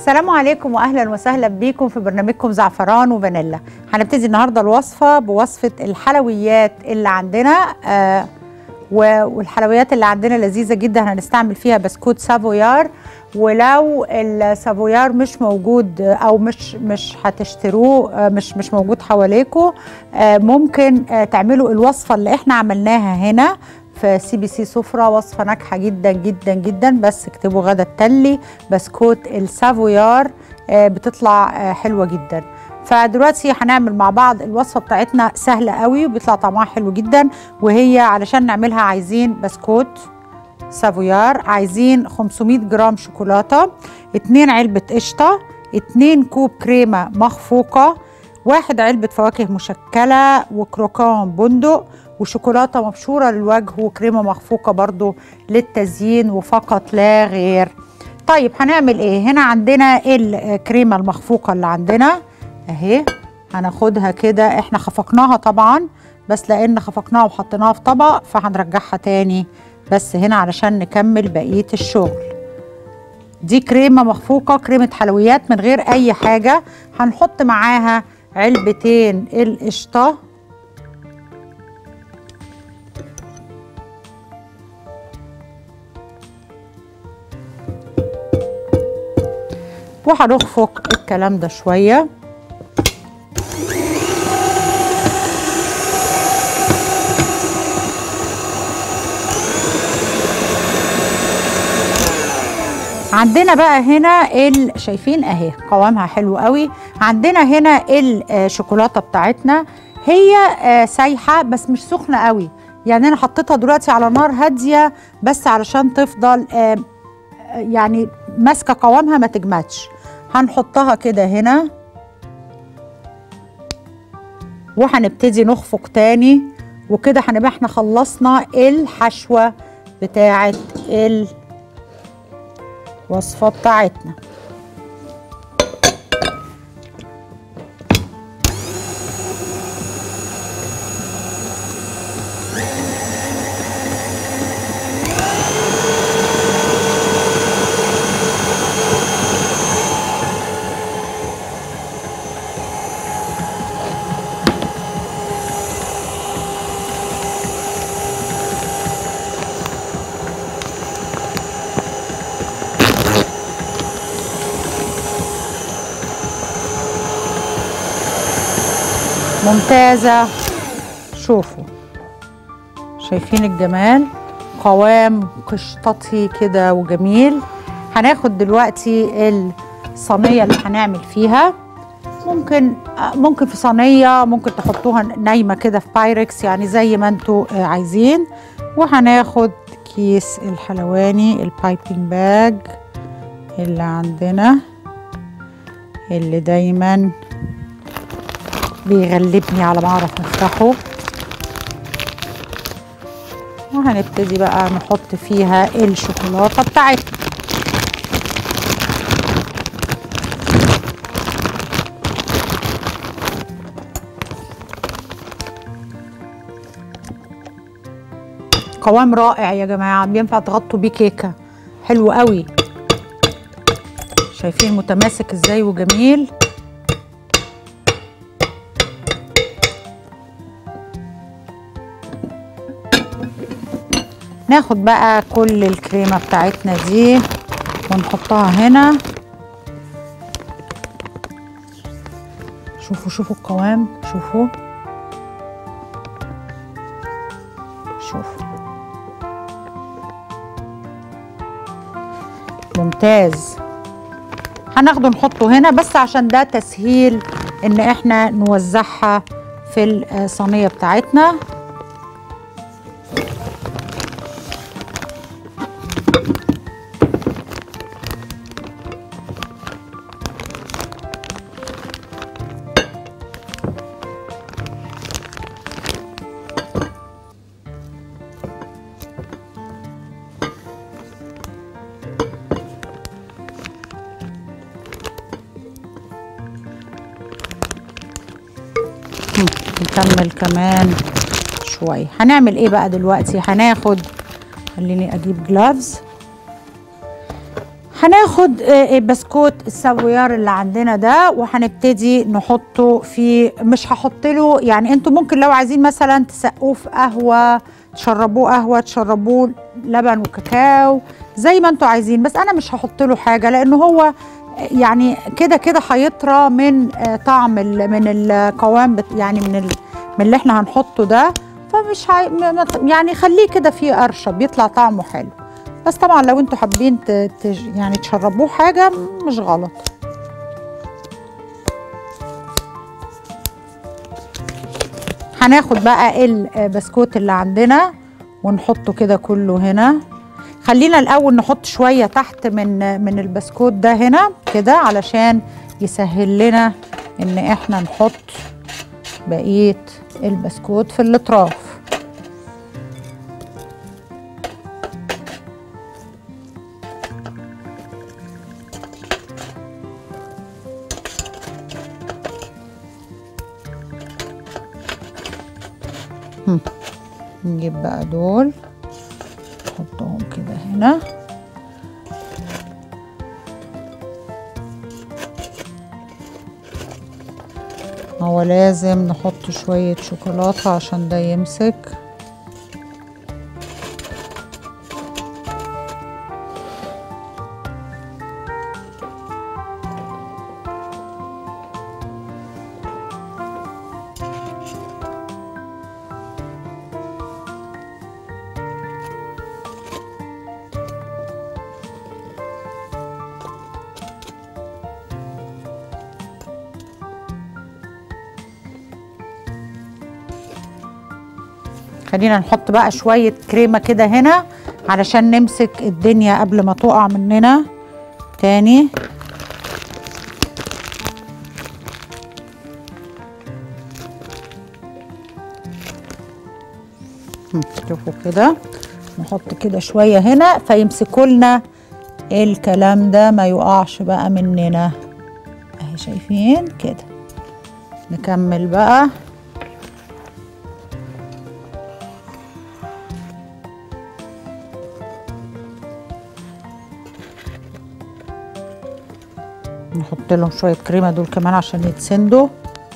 السلام عليكم واهلا وسهلا بيكم في برنامجكم زعفران وفانيلا هنبتدي النهارده الوصفه بوصفه الحلويات اللي عندنا آه و- والحلويات اللي عندنا لذيذه جدا هنستعمل فيها بسكوت سافويار ولو السافويار مش موجود آه، او مش مش هتشتروه آه، مش مش موجود حواليكم آه، ممكن آه، تعملوا الوصفه اللي احنا عملناها هنا في سي بي سي سفرة وصفة ناجحة جدا جدا جدا بس اكتبوا غدا التلي بسكوت السافويار آه، بتطلع آه، حلوة جدا فدلوقتي هنعمل مع بعض الوصفة بتاعتنا سهلة قوي وبيطلع طعمها حلو جدا وهي علشان نعملها عايزين بسكوت سافويار عايزين 500 جرام شوكولاتة 2 علبة قشطة 2 كوب كريمة مخفوقة واحد علبة فواكه مشكلة وكروكان بندق وشوكولاتة مبشورة للوجه وكريمة مخفوقة برضو للتزيين وفقط لا غير طيب هنعمل ايه هنا عندنا الكريمة المخفوقة اللي عندنا اهي هناخدها كده احنا خفقناها طبعا بس لان خفقناها وحطيناها في طبق فهنرجعها تاني بس هنا علشان نكمل بقية الشغل دي كريمة مخفوقة كريمة حلويات من غير أي حاجة هنحط معاها علبتين القشطة وهنخفق الكلام ده شويه عندنا بقى هنا ال... شايفين اهي قوامها حلو قوي عندنا هنا الشوكولاته بتاعتنا هي آه، سايحه بس مش سخنه قوي يعني انا حطيتها دلوقتي على نار هاديه بس علشان تفضل آه، يعني ماسكه قوامها ما تجمدش هنحطها كده هنا وهنبتدي نخفق تاني وكده هنبقى احنا خلصنا الحشوه بتاعه الوصفه بتاعتنا ممتازة شوفوا شايفين الجمال قوام قشطتي كده وجميل هناخد دلوقتي الصينية اللي هنعمل فيها ممكن آه، ممكن في صينية ممكن تحطوها نايمة كده في بايركس يعني زي ما انتوا آه، عايزين وهناخد كيس الحلواني البايبنج باج اللي عندنا اللي دايما بيغلبني على ما اعرف افتحه وهنبتدي بقى نحط فيها الشوكولاته بتاعتنا قوام رائع يا جماعه بينفع تغطوا بيه كيكه حلو قوي شايفين متماسك ازاي وجميل ناخد بقى كل الكريمة بتاعتنا دي ونحطها هنا شوفوا شوفوا القوام شوفوا شوفوا ممتاز هناخده نحطه هنا بس عشان ده تسهيل ان احنا نوزعها في الصينية بتاعتنا نكمل كمان شوية هنعمل ايه بقى دلوقتي هناخد خليني اجيب جلافز هناخد آه، بسكوت السافويار اللي عندنا ده وهنبتدي نحطه في مش هحط له يعني انتوا ممكن لو عايزين مثلا تسقوه في قهوه تشربوه قهوه تشربوه لبن وكاكاو زي ما انتوا عايزين بس انا مش هحط له حاجه لان هو يعني كده كده هيطرى من آه، طعم ال- من القوام بت- يعني من ال- من اللي احنا هنحطه ده فمش هي م- م- يعني خليه كده فيه قرشه بيطلع طعمه حلو بس طبعا لو انتوا حابين ت- ت- يعني تشربوه حاجه مش غلط هناخد بقى البسكوت اللي عندنا ونحطه كده كله هنا خلينا الاول نحط شويه تحت من من البسكوت ده هنا كده علشان يسهل لنا ان احنا نحط بقيه البسكوت في الاطراف هم. نجيب بقى دول نحطهم كده هنا هو لازم نحط شوية شوكولاتة عشان ده يمسك خلينا نحط بقى شوية كريمة كده هنا علشان نمسك الدنيا قبل ما تقع مننا تاني هم، شوفوا كده نحط كده شوية هنا فيمسكوا لنا الكلام ده ما يقعش بقى مننا اهي شايفين كده نكمل بقى نحط لهم شوية كريمة دول كمان عشان يتسندوا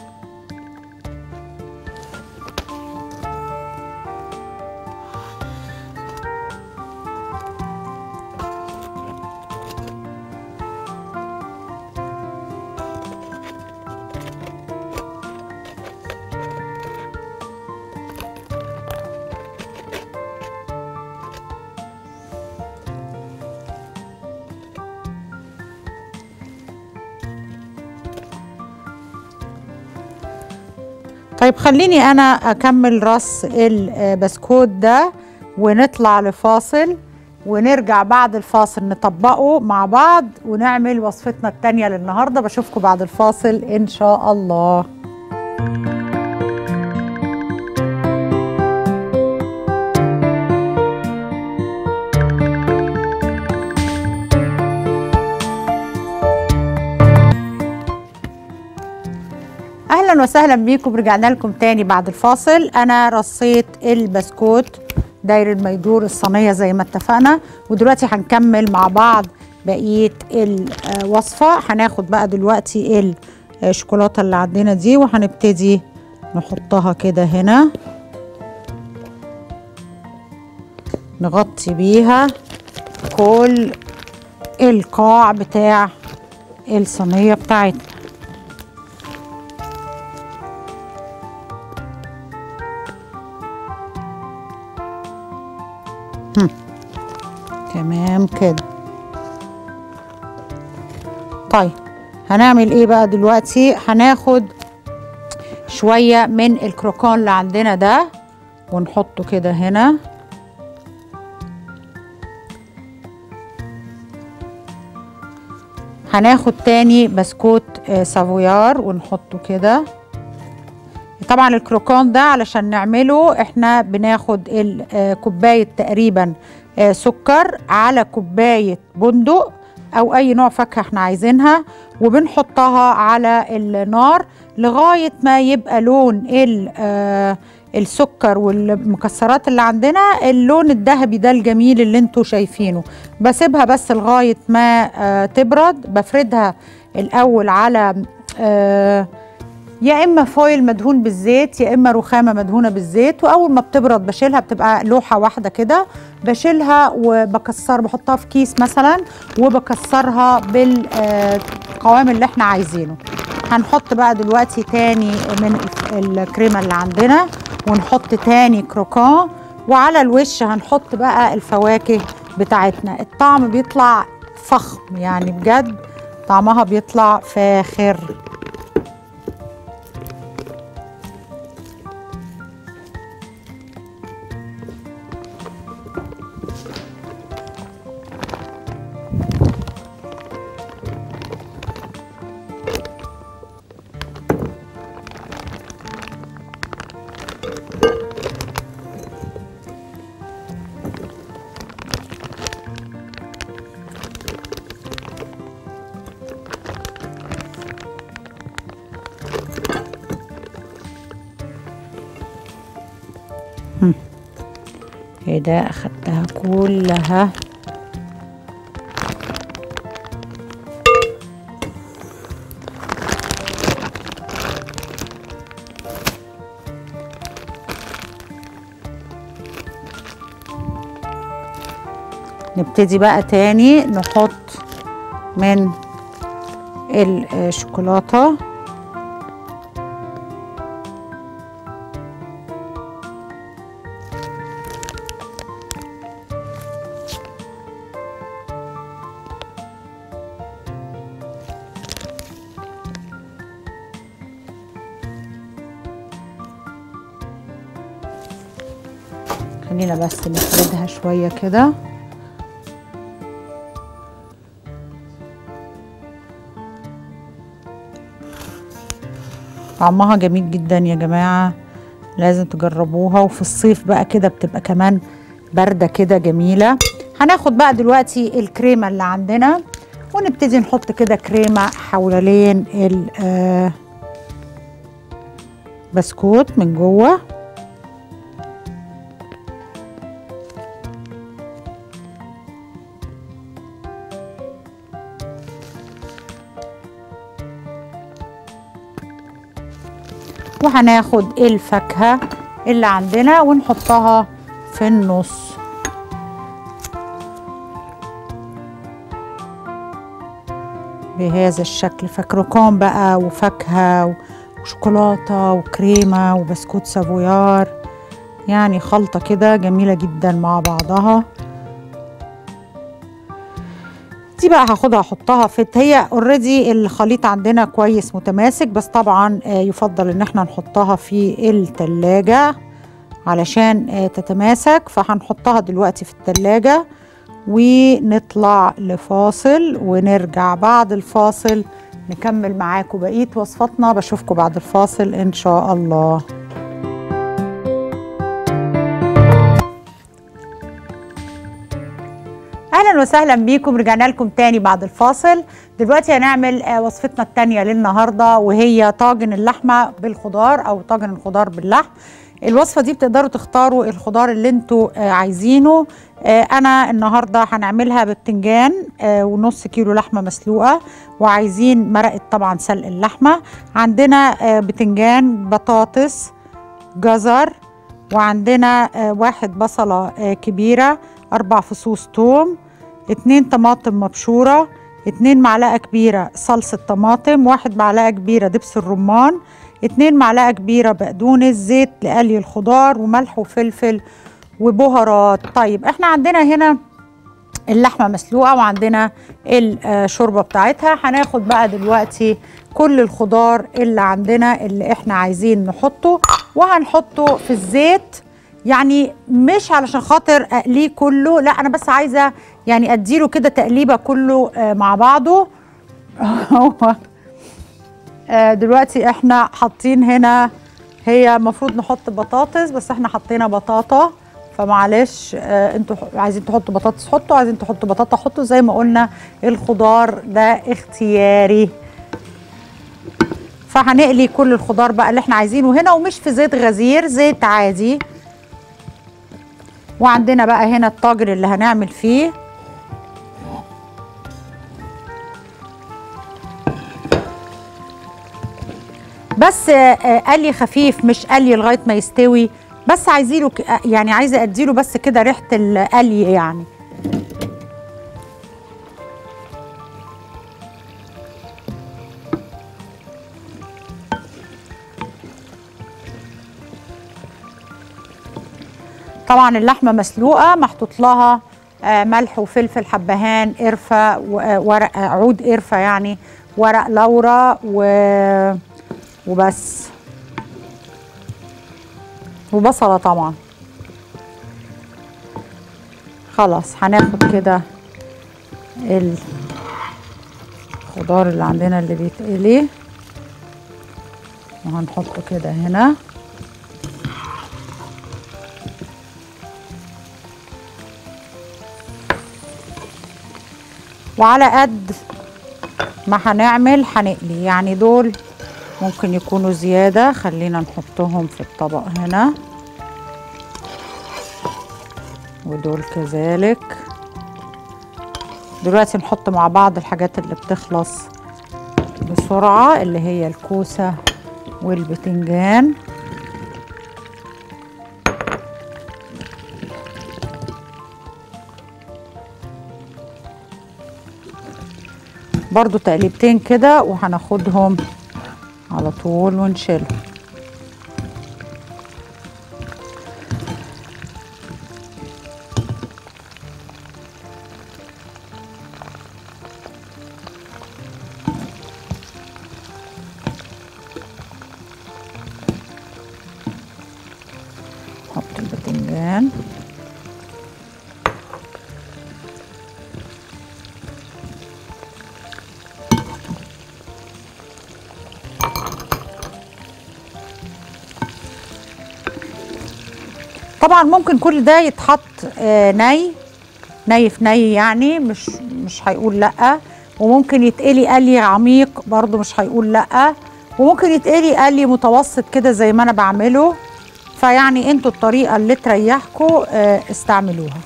طيب خليني انا اكمل رص البسكوت ده ونطلع لفاصل ونرجع بعد الفاصل نطبقه مع بعض ونعمل وصفتنا التانية للنهاردة بشوفكم بعد الفاصل ان شاء الله اهلا وسهلا بيكم رجعنا لكم تاني بعد الفاصل انا رصيت البسكوت داير الميدور الصينيه زي ما اتفقنا ودلوقتي هنكمل مع بعض بقيه الوصفه هناخد بقى دلوقتي الشوكولاته اللي عندنا دي وهنبتدي نحطها كده هنا نغطي بيها كل القاع بتاع الصينيه بتاعتنا تمام كده طيب هنعمل ايه بقى دلوقتي هناخد شوية من الكروكون اللي عندنا ده ونحطه كده هنا هناخد تاني بسكوت آه، سافويار ونحطه كده طبعا الكروكون ده علشان نعمله احنا بناخد ال- آه، كوباية تقريبا آه، سكر على كوباية بندق او اي نوع فاكهة احنا عايزينها وبنحطها على النار لغاية ما يبقى لون ال- آه، السكر والمكسرات اللي عندنا اللون الذهبي ده الجميل اللي انتوا شايفينه بسيبها بس لغايه ما آه تبرد بفردها الاول على آه يا اما فويل مدهون بالزيت يا اما رخامه مدهونه بالزيت واول ما بتبرد بشيلها بتبقى لوحه واحده كده بشيلها وبكسر بحطها في كيس مثلا وبكسرها بالقوام اللي احنا عايزينه هنحط بقى دلوقتي تاني من الكريمه اللي عندنا ونحط تاني كروكان وعلى الوش هنحط بقى الفواكه بتاعتنا الطعم بيطلع فخم يعني بجد طعمها بيطلع فاخر كده اخدتها كلها نبتدي بقى تاني نحط من الشوكولاته خلينا بس نفردها شوية كده طعمها جميل جدا يا جماعة لازم تجربوها وفي الصيف بقى كده بتبقى كمان باردة كده جميلة هناخد بقى دلوقتي الكريمة اللي عندنا ونبتدي نحط كده كريمة حوالين البسكوت من جوه وهناخد الفاكهة اللي عندنا ونحطها في النص بهذا الشكل فاكروكون بقى وفاكهة وشوكولاتة وكريمة وبسكوت سافويار يعني خلطة كده جميلة جدا مع بعضها دي بقى هاخدها احطها في هي اوريدي الخليط عندنا كويس متماسك بس طبعا يفضل ان احنا نحطها في التلاجة علشان تتماسك فهنحطها دلوقتي في التلاجة ونطلع لفاصل ونرجع بعد الفاصل نكمل معاكم بقية وصفاتنا بشوفكم بعد الفاصل ان شاء الله اهلا وسهلا بيكم رجعنا لكم تاني بعد الفاصل دلوقتي هنعمل وصفتنا التانية للنهارده وهي طاجن اللحمه بالخضار او طاجن الخضار باللحم الوصفه دي بتقدروا تختاروا الخضار اللي انتوا عايزينه انا النهارده هنعملها ببتنجان ونص كيلو لحمه مسلوقه وعايزين مرقه طبعا سلق اللحمه عندنا بتنجان بطاطس جزر وعندنا واحد بصله كبيره اربع فصوص توم اتنين طماطم مبشورة اتنين معلقة كبيرة صلصة طماطم واحد معلقة كبيرة دبس الرمان اتنين معلقة كبيرة بقدونس زيت لقلي الخضار وملح وفلفل وبهارات طيب احنا عندنا هنا اللحمة مسلوقة وعندنا الشوربة بتاعتها هناخد بقى دلوقتي كل الخضار اللي عندنا اللي احنا عايزين نحطه وهنحطه في الزيت يعني مش علشان خاطر اقليه كله لا انا بس عايزه يعني اديله كده تقليبه كله مع بعضه دلوقتي احنا حاطين هنا هي المفروض نحط بطاطس بس احنا حطينا بطاطا فمعلش انتوا عايزين تحطوا بطاطس حطوا عايزين تحطوا بطاطا حطوا زي ما قلنا الخضار ده اختياري فهنقلي كل الخضار بقى اللي احنا عايزينه هنا ومش في زيت غزير زيت عادي وعندنا بقى هنا الطاجن اللي هنعمل فيه بس آه، قلي خفيف مش قلي لغايه ما يستوي بس عايزينه ك- آه، يعني عايزه اديله بس كده ريحه القلي يعني طبعا اللحمه مسلوقه محطوط لها آه، ملح وفلفل حبهان قرفه وورق عود قرفه يعني ورق لورا و وبس وبصله طبعا خلاص هناخد كده الخضار اللي عندنا اللي بيتقلي وهنحطه كده هنا وعلى قد ما هنعمل هنقلي يعني دول ممكن يكونوا زيادة خلينا نحطهم في الطبق هنا ودول كذلك دلوقتي نحط مع بعض الحاجات اللي بتخلص بسرعة اللي هي الكوسة والبتنجان برضو تقليبتين كده وهناخدهم على طول ونشيلهم نحط البتنجان طبعا ممكن كل ده يتحط آه، ني ني في ني يعني مش مش هيقول لا وممكن يتقلي قلي عميق برضو مش هيقول لا وممكن يتقلي قلي متوسط كده زي ما انا بعمله فيعني انتوا الطريقه اللي تريحكم آه، استعملوها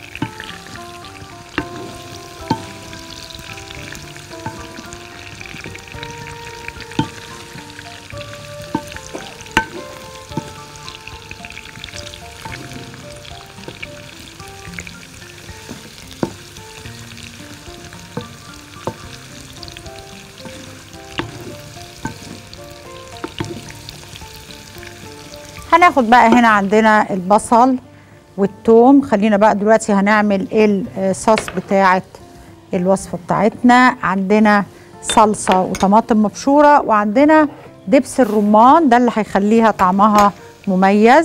هناخد بقى هنا عندنا البصل والثوم خلينا بقى دلوقتي هنعمل الصوص بتاعه الوصفه بتاعتنا عندنا صلصه وطماطم مبشوره وعندنا دبس الرمان ده اللي هيخليها طعمها مميز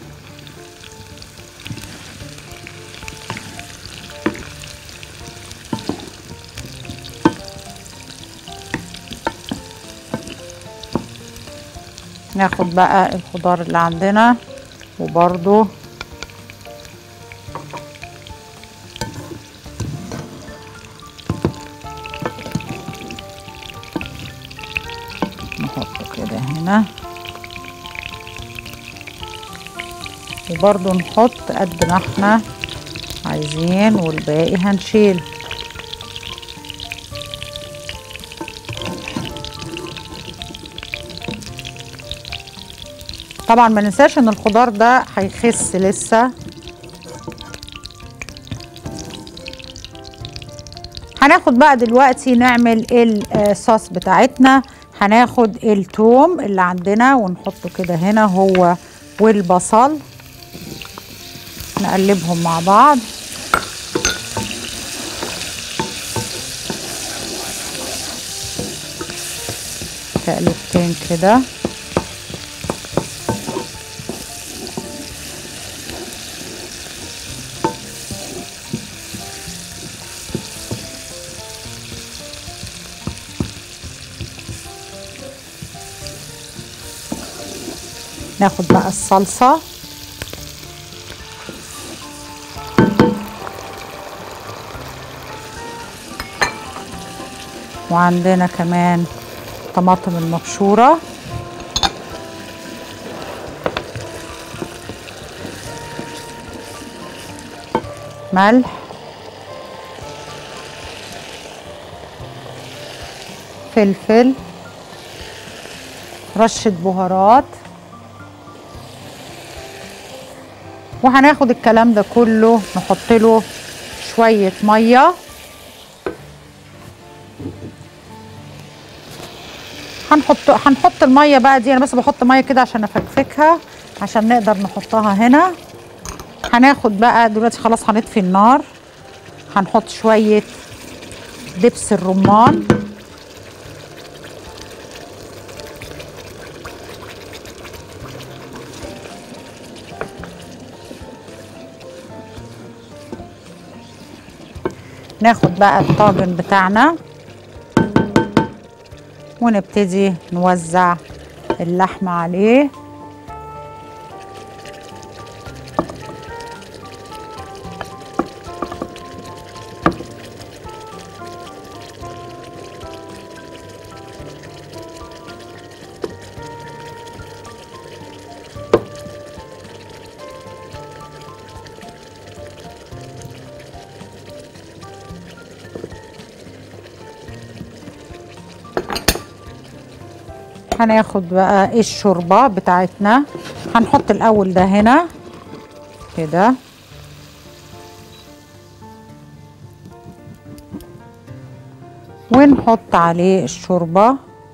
ناخد بقى الخضار اللي عندنا وبرضو نحطه كده هنا وبرضو نحط قد ما احنا عايزين والباقي هنشيل طبعا ما ننساش ان الخضار ده هيخس لسه هناخد بقى دلوقتي نعمل الصوص بتاعتنا هناخد التوم اللي عندنا ونحطه كده هنا هو والبصل نقلبهم مع بعض تقلبتين كده ناخد بقى الصلصة وعندنا كمان طماطم المبشورة ملح فلفل رشة بهارات وهناخد الكلام ده كله نحط له شوية مية هنحط هنحط المية بقى دي انا بس بحط مية كده عشان افكفكها عشان نقدر نحطها هنا هناخد بقى دلوقتي خلاص هنطفي النار هنحط شوية دبس الرمان ناخد بقى الطاجن بتاعنا ونبتدي نوزع اللحمة عليه هناخد بقى الشوربة بتاعتنا هنحط الأول ده هنا كده ونحط عليه الشوربة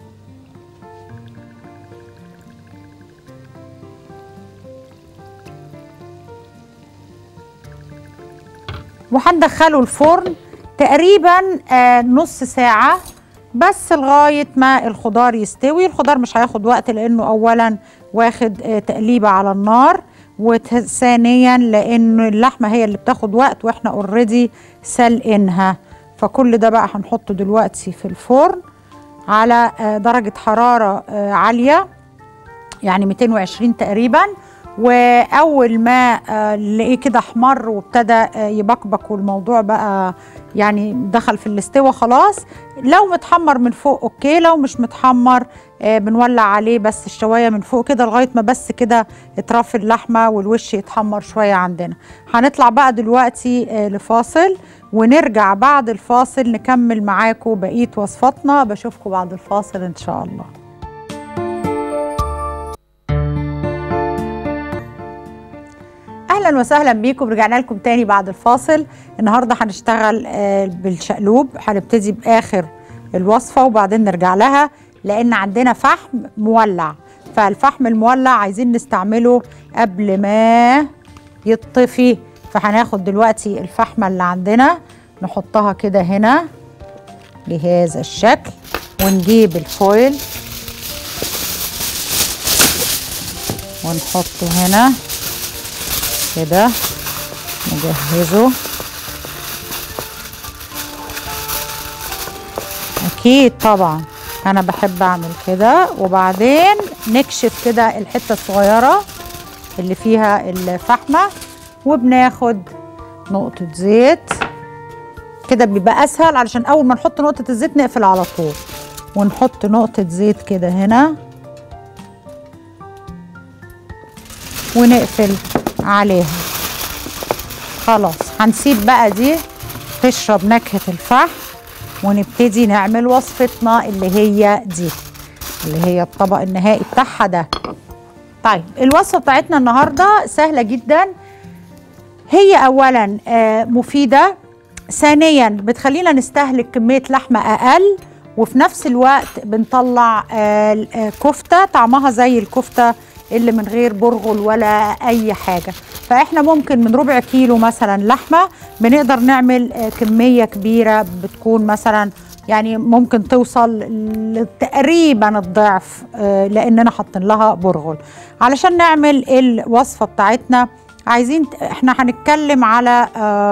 وهندخله الفرن تقريبا آه نص ساعة بس لغاية ما الخضار يستوي الخضار مش هياخد وقت لأنه أولا واخد آه تقليبة على النار وثانيا لأن اللحمة هي اللي بتاخد وقت وإحنا اوريدي سلقينها فكل ده بقى هنحطه دلوقتي في الفرن على آه درجة حرارة آه عالية يعني 220 تقريبا واول ما نلاقيه كده احمر وابتدى يبقبق والموضوع بقى يعني دخل في الاستوى خلاص لو متحمر من فوق اوكي لو مش متحمر بنولع عليه بس الشوايه من فوق كده لغايه ما بس كده اطراف اللحمه والوش يتحمر شويه عندنا هنطلع بقى دلوقتي لفاصل ونرجع بعد الفاصل نكمل معاكم بقيه وصفاتنا بشوفكم بعد الفاصل ان شاء الله اهلا وسهلا بيكم رجعنا لكم تاني بعد الفاصل النهارده هنشتغل بالشقلوب هنبتدي باخر الوصفه وبعدين نرجع لها لان عندنا فحم مولع فالفحم المولع عايزين نستعمله قبل ما يطفي فهناخد دلوقتي الفحمه اللي عندنا نحطها كده هنا بهذا الشكل ونجيب الفويل ونحطه هنا كده نجهزه اكيد طبعا انا بحب اعمل كده وبعدين نكشف كده الحته الصغيره اللي فيها الفحمه وبناخد نقطه زيت كده بيبقى اسهل علشان اول ما نحط نقطه الزيت نقفل على طول ونحط نقطه زيت كده هنا ونقفل عليها خلاص هنسيب بقى دي تشرب نكهة الفحم ونبتدي نعمل وصفتنا اللي هي دي اللي هي الطبق النهائي بتاعها ده طيب الوصفة بتاعتنا النهاردة سهلة جدا هي أولا آه مفيدة ثانيا بتخلينا نستهلك كمية لحمة أقل وفي نفس الوقت بنطلع آه كفتة طعمها زي الكفتة اللي من غير برغل ولا اي حاجه فاحنا ممكن من ربع كيلو مثلا لحمه بنقدر نعمل كميه كبيره بتكون مثلا يعني ممكن توصل تقريبا الضعف لاننا حاطين لها برغل علشان نعمل الوصفه بتاعتنا عايزين احنا هنتكلم على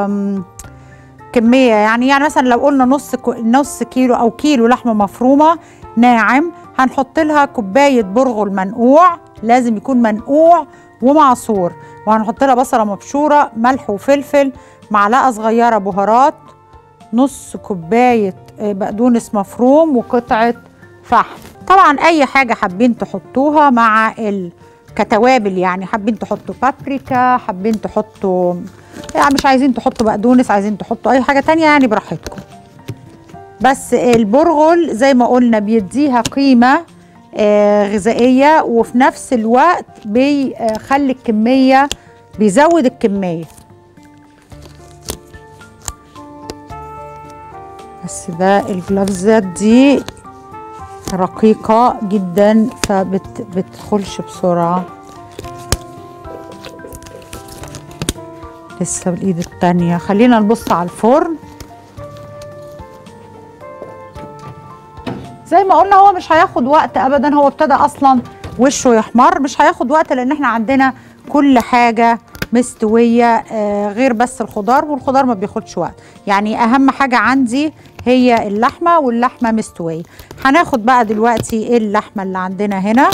كميه يعني يعني مثلا لو قلنا نص نص كيلو او كيلو لحمه مفرومه ناعم هنحط لها كوبايه برغل منقوع لازم يكون منقوع ومعصور وهنحط لها بصله مبشوره ملح وفلفل معلقه صغيره بهارات نص كوبايه بقدونس مفروم وقطعه فحم طبعا اي حاجه حابين تحطوها مع كتوابل يعني حابين تحطوا بابريكا حابين تحطوا يعني مش عايزين تحطوا بقدونس عايزين تحطوا اي حاجه تانية يعني براحتكم بس البرغل زي ما قلنا بيديها قيمه آه غذائيه وفي نفس الوقت بيخلي الكميه بيزود الكميه بس ده الجلافزات دي رقيقة جدا فبتدخلش بسرعة لسه بالايد التانية خلينا نبص على الفرن زي ما قلنا هو مش هياخد وقت ابدا هو ابتدى اصلا وشه يحمر مش هياخد وقت لان احنا عندنا كل حاجة مستوية آه غير بس الخضار والخضار ما بياخدش وقت يعني اهم حاجة عندي هي اللحمة واللحمة مستوية هناخد بقى دلوقتي اللحمة اللي عندنا هنا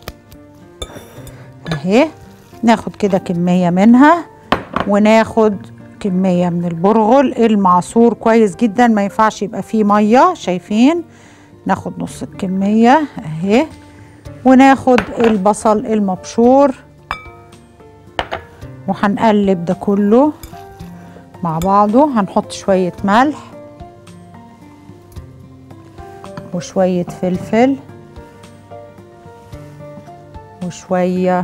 اهي ناخد كده كمية منها وناخد كمية من البرغل المعصور كويس جدا ما ينفعش يبقى فيه مية شايفين ناخد نص الكمية اهي وناخد البصل المبشور وهنقلب ده كله مع بعضه هنحط شوية ملح وشوية فلفل وشوية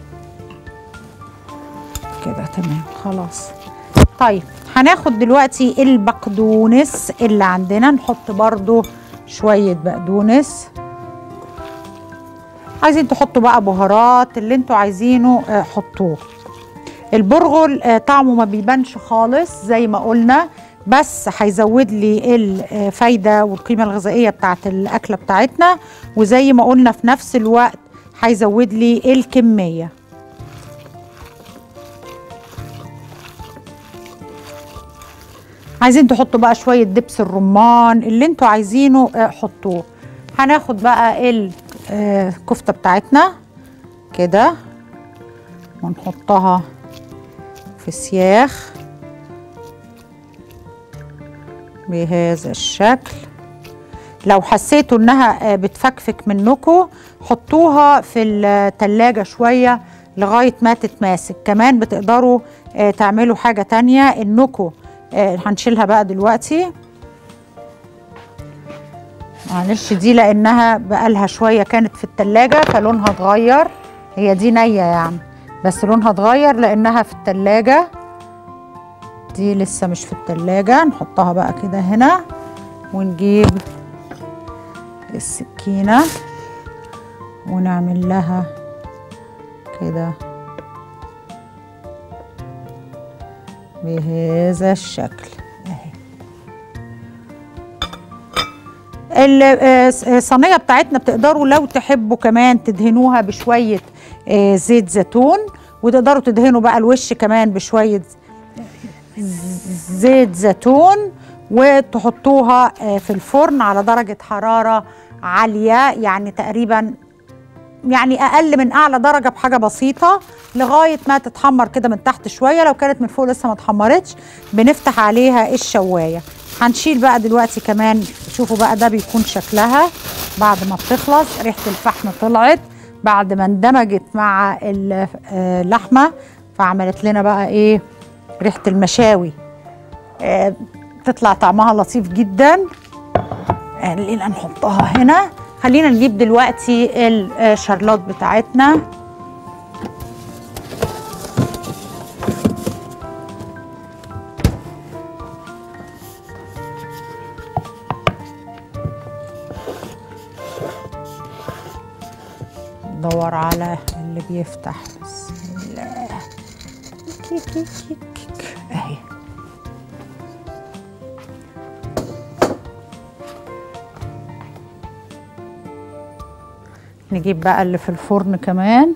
كده تمام خلاص طيب هناخد دلوقتي البقدونس اللي عندنا نحط برضو شوية بقدونس عايزين تحطوا بقى بهارات اللي انتوا عايزينه اه حطوه البرغل اه طعمه ما بيبانش خالص زي ما قلنا بس هيزود لي الفايده والقيمه الغذائيه بتاعت الاكله بتاعتنا وزي ما قلنا في نفس الوقت هيزود لي الكميه عايزين تحطوا بقى شويه دبس الرمان اللي انتوا عايزينه حطوه هناخد بقى الكفته بتاعتنا كده ونحطها في سياخ بهذا الشكل لو حسيتوا انها بتفكفك منكم حطوها في التلاجة شوية لغاية ما تتماسك كمان بتقدروا تعملوا حاجة تانية انكم هنشيلها بقى دلوقتي معلش دي لانها بقالها شوية كانت في التلاجة فلونها اتغير هي دي نية يعني بس لونها اتغير لانها في التلاجة دي لسه مش في التلاجة نحطها بقى كده هنا ونجيب السكينة ونعمل لها كده بهذا الشكل اهي الصينيه بتاعتنا بتقدروا لو تحبوا كمان تدهنوها بشويه زيت زيتون وتقدروا تدهنوا بقى الوش كمان بشويه زيت زيتون وتحطوها في الفرن على درجة حرارة عالية يعني تقريبا يعني أقل من أعلى درجة بحاجة بسيطة لغاية ما تتحمر كده من تحت شوية لو كانت من فوق لسه ما اتحمرتش بنفتح عليها الشواية هنشيل بقى دلوقتي كمان شوفوا بقى ده بيكون شكلها بعد ما بتخلص ريحة الفحم طلعت بعد ما اندمجت مع اللحمة فعملت لنا بقى ايه ريحه المشاوي آه تطلع طعمها لطيف جدا خلينا آه نحطها هنا خلينا نجيب دلوقتي الشارلوت بتاعتنا ندور على اللي بيفتح بسم الله كيك كيك كيك اهي نجيب بقى اللي في الفرن كمان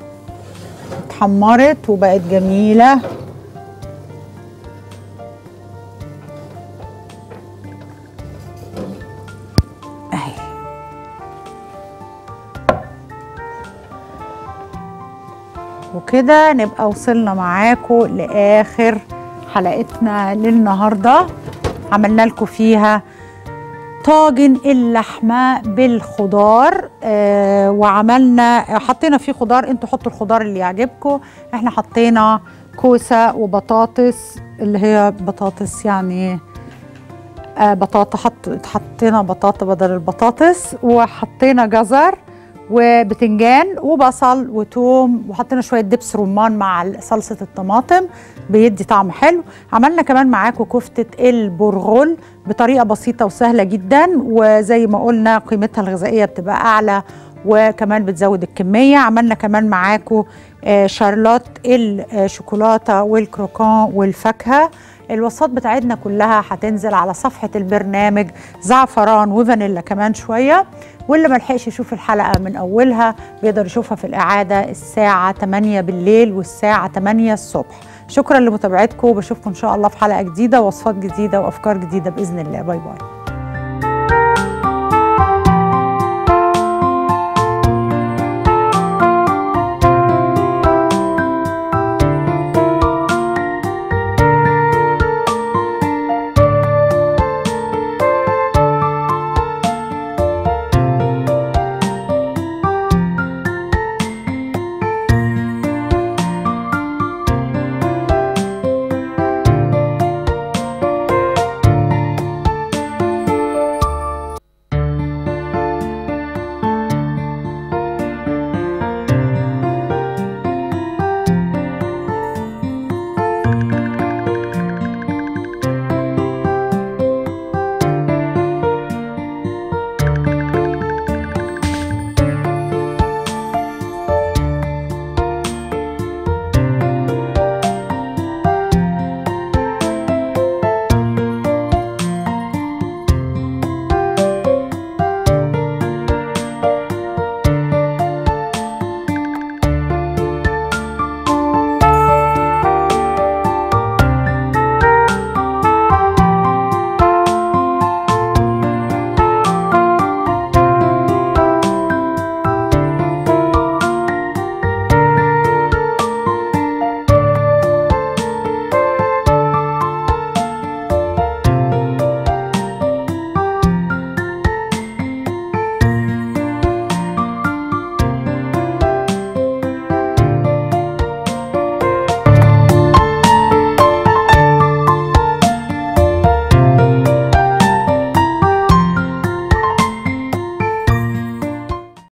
اتحمرت وبقت جميله وكده نبقى وصلنا معاكم لاخر حلقتنا للنهارده عملنا لكم فيها طاجن اللحمه بالخضار آه وعملنا حطينا فيه خضار انتوا حطوا الخضار اللي يعجبكم احنا حطينا كوسه وبطاطس اللي هي بطاطس يعني آه بطاطا حط حطينا بطاطا بدل البطاطس وحطينا جزر وبتنجان وبصل وتوم وحطينا شويه دبس رمان مع صلصه الطماطم بيدي طعم حلو عملنا كمان معاكم كفته البرغل بطريقه بسيطه وسهله جدا وزي ما قلنا قيمتها الغذائيه بتبقى اعلى وكمان بتزود الكميه عملنا كمان معاكم آه شارلوت الشوكولاته والكروكان والفاكهه الوصفات بتاعتنا كلها هتنزل على صفحة البرنامج زعفران وفانيلا كمان شوية واللي ملحقش يشوف الحلقة من أولها بيقدر يشوفها في الإعادة الساعة 8 بالليل والساعة 8 الصبح شكرا لمتابعتكم وبشوفكم إن شاء الله في حلقة جديدة ووصفات جديدة وأفكار جديدة بإذن الله باي باي